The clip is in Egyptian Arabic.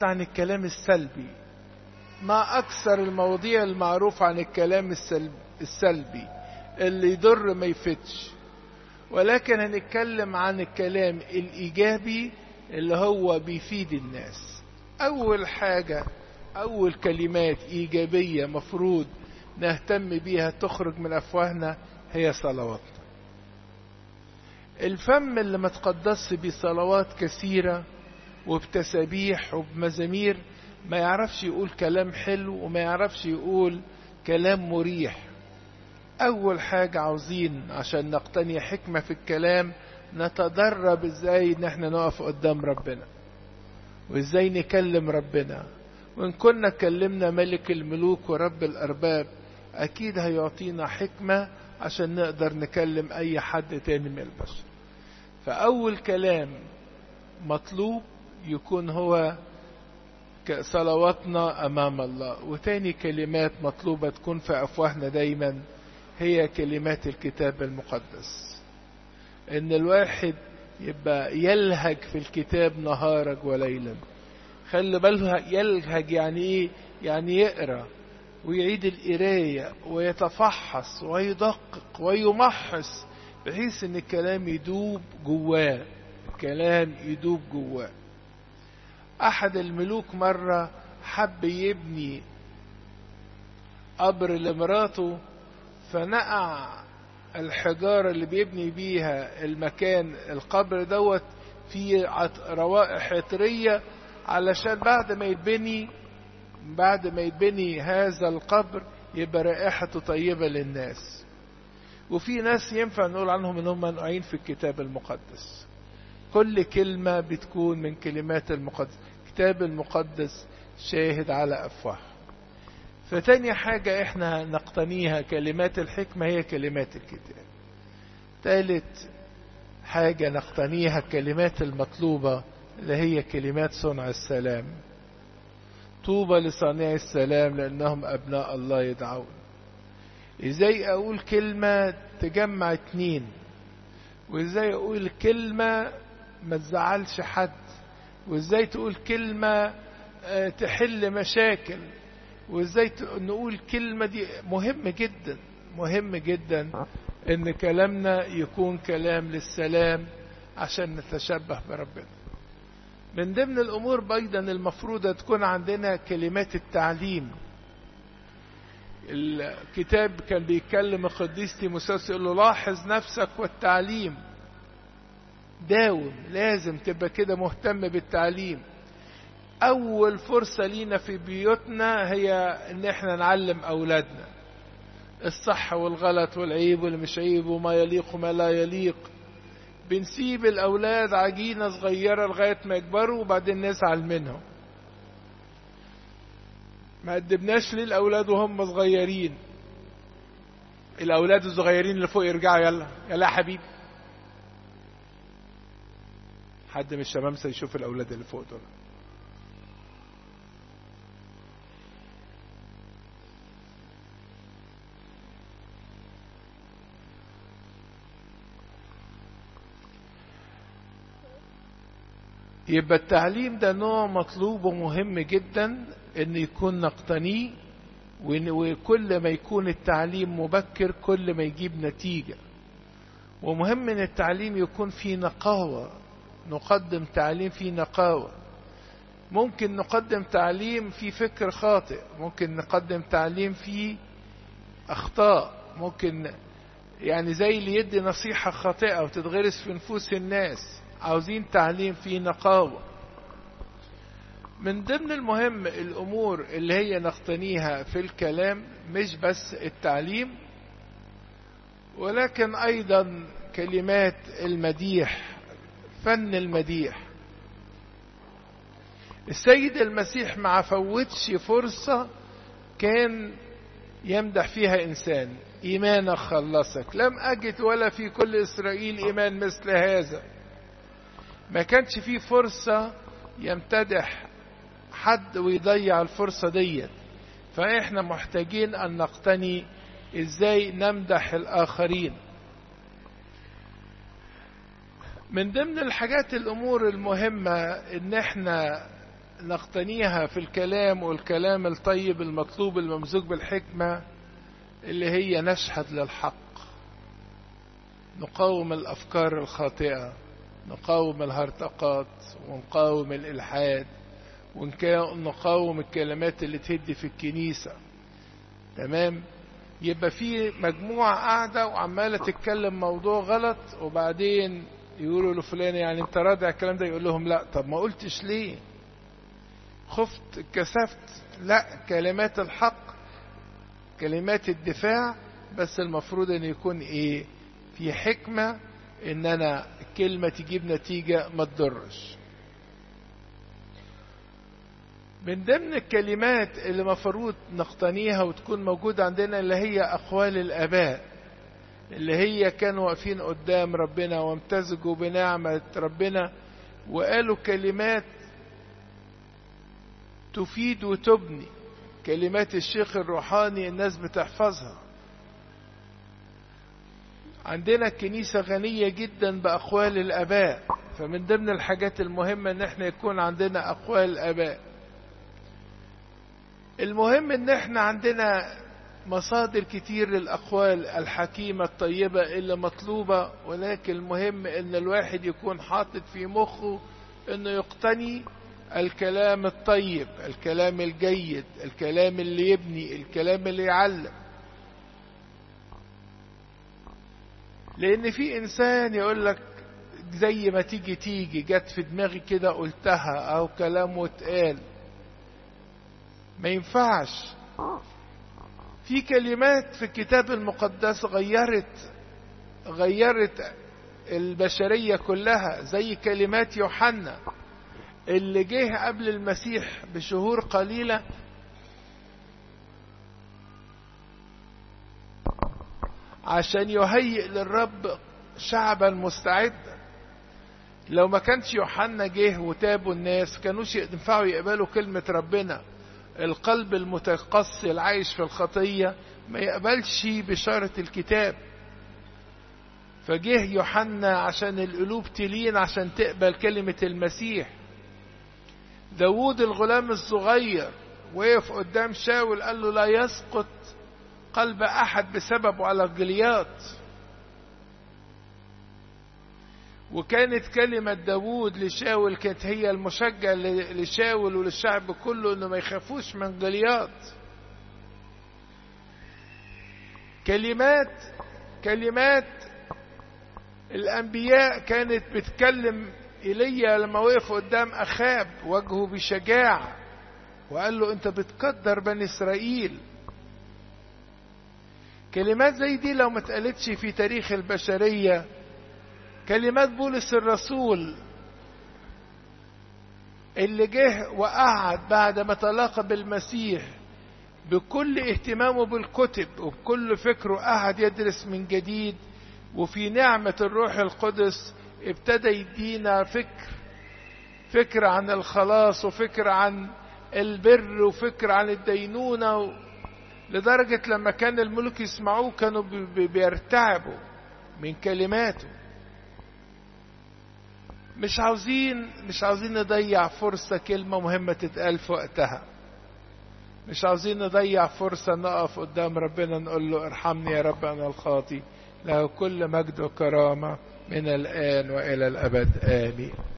عن الكلام السلبي ما أكثر المواضيع المعروفة عن الكلام السلبي, السلبي اللي يضر ما يفتش ولكن هنتكلم عن الكلام الإيجابي اللي هو بيفيد الناس أول حاجة أول كلمات إيجابية مفروض نهتم بيها تخرج من أفواهنا هي صلواتنا الفم اللي ما تقدس بصلوات كثيرة وبتسابيح وبمزامير ما يعرفش يقول كلام حلو وما يعرفش يقول كلام مريح أول حاجة عاوزين عشان نقتني حكمة في الكلام نتدرب ازاي ان احنا نقف قدام ربنا وازاي نكلم ربنا وان كنا كلمنا ملك الملوك ورب الارباب اكيد هيعطينا حكمة عشان نقدر نكلم اي حد تاني من البشر فاول كلام مطلوب يكون هو صلواتنا امام الله وتاني كلمات مطلوبة تكون في افواهنا دايما هي كلمات الكتاب المقدس ان الواحد يبقى يلهج في الكتاب نهارا وليلا خلي بالها يلهج يعني ايه يعني يقرا ويعيد القرايه ويتفحص ويدقق ويمحص بحيث ان الكلام يدوب جواه الكلام يدوب جواه احد الملوك مره حب يبني قبر لمراته فنقع الحجارة اللي بيبني بيها المكان القبر دوت في روائح عطرية علشان بعد ما يتبني بعد ما يتبني هذا القبر يبقى رائحته طيبة للناس وفي ناس ينفع نقول عنهم انهم منقوعين في الكتاب المقدس كل كلمة بتكون من كلمات المقدس الكتاب المقدس شاهد على أفواههم فتاني حاجة احنا نقتنيها كلمات الحكمة هي كلمات الكتاب تالت حاجة نقتنيها الكلمات المطلوبة اللي هي كلمات صنع السلام طوبى لصانع السلام لأنهم أبناء الله يدعون إزاي أقول كلمة تجمع اتنين وإزاي أقول كلمة ما تزعلش حد وإزاي تقول كلمة تحل مشاكل وازاي نقول كلمة دي مهم جدا مهم جدا ان كلامنا يكون كلام للسلام عشان نتشبه بربنا من ضمن الامور ايضا المفروضة تكون عندنا كلمات التعليم الكتاب كان بيتكلم القديس تيموساوس يقول له لاحظ نفسك والتعليم داوم لازم تبقى كده مهتم بالتعليم أول فرصة لينا في بيوتنا هي إن إحنا نعلم أولادنا الصح والغلط والعيب والمش عيب وما يليق وما لا يليق بنسيب الأولاد عجينة صغيرة لغاية ما يكبروا وبعدين نزعل منهم ما قدمناش للأولاد وهم صغيرين الأولاد الصغيرين اللي فوق يرجعوا يلا يلا يا حبيبي حد من الشمامسة يشوف الأولاد اللي فوق دول يبقى التعليم ده نوع مطلوب ومهم جدا ان يكون نقتنيه وكل ما يكون التعليم مبكر كل ما يجيب نتيجة ومهم ان التعليم يكون فيه نقاوة نقدم تعليم فيه نقاوة ممكن نقدم تعليم فيه فكر خاطئ ممكن نقدم تعليم فيه اخطاء ممكن يعني زي اللي يدي نصيحة خاطئة وتتغرس في نفوس الناس عاوزين تعليم فيه نقاوة من ضمن المهم الأمور اللي هي نقتنيها في الكلام مش بس التعليم ولكن أيضا كلمات المديح فن المديح السيد المسيح ما فوتش فرصة كان يمدح فيها إنسان إيمانك خلصك لم أجد ولا في كل إسرائيل إيمان مثل هذا ما كانش فيه فرصة يمتدح حد ويضيع الفرصة ديت فإحنا محتاجين أن نقتني إزاي نمدح الآخرين من ضمن الحاجات الأمور المهمة إن إحنا نقتنيها في الكلام والكلام الطيب المطلوب الممزوج بالحكمة اللي هي نشهد للحق نقاوم الأفكار الخاطئة نقاوم الهرطقات ونقاوم الإلحاد ونقاوم الكلمات اللي تهدي في الكنيسة تمام يبقى في مجموعة قاعدة وعمالة تتكلم موضوع غلط وبعدين يقولوا لفلان يعني انت راضي على الكلام ده يقول لهم لا طب ما قلتش ليه خفت اتكسفت لا كلمات الحق كلمات الدفاع بس المفروض ان يكون ايه في حكمة ان انا كلمة تجيب نتيجة ما تضرش من ضمن الكلمات اللي مفروض نقتنيها وتكون موجودة عندنا اللي هي أقوال الآباء اللي هي كانوا واقفين قدام ربنا وامتزجوا بنعمة ربنا وقالوا كلمات تفيد وتبني كلمات الشيخ الروحاني الناس بتحفظها عندنا الكنيسة غنية جدا بأقوال الآباء فمن ضمن الحاجات المهمة ان احنا يكون عندنا أقوال الآباء المهم ان احنا عندنا مصادر كتير للأقوال الحكيمة الطيبة اللي مطلوبة ولكن المهم ان الواحد يكون حاطط في مخه انه يقتني الكلام الطيب الكلام الجيد الكلام اللي يبني الكلام اللي يعلم لان في انسان يقول لك زي ما تيجي تيجي جت في دماغي كده قلتها او كلام واتقال ما ينفعش في كلمات في الكتاب المقدس غيرت غيرت البشرية كلها زي كلمات يوحنا اللي جه قبل المسيح بشهور قليلة عشان يهيئ للرب شعبا مستعدا لو ما كانش يوحنا جه وتابوا الناس كانوش ينفعوا يقبلوا كلمة ربنا القلب المتقصي العايش في الخطية ما يقبلش بشارة الكتاب فجه يوحنا عشان القلوب تلين عشان تقبل كلمة المسيح داود الغلام الصغير وقف قدام شاول قال له لا يسقط قلب أحد بسببه على الجليات وكانت كلمة داوود لشاول كانت هي المشجع لشاول وللشعب كله انه ما يخافوش من جليات كلمات كلمات الانبياء كانت بتكلم ايليا لما وقف قدام اخاب وجهه بشجاعة وقال له انت بتقدر بني اسرائيل كلمات زي دي لو ما اتقالتش في تاريخ البشريه كلمات بولس الرسول اللي جه وقعد بعد ما تلاقى بالمسيح بكل اهتمامه بالكتب وبكل فكره قعد يدرس من جديد وفي نعمة الروح القدس ابتدى يدينا فكر فكر عن الخلاص وفكر عن البر وفكر عن الدينونة لدرجة لما كان الملوك يسمعوه كانوا بيرتعبوا من كلماته مش عاوزين مش عاوزين نضيع فرصة كلمة مهمة تتقال في وقتها مش عاوزين نضيع فرصة نقف قدام ربنا نقول له ارحمني يا رب أنا الخاطي له كل مجد وكرامة من الآن وإلى الأبد آمين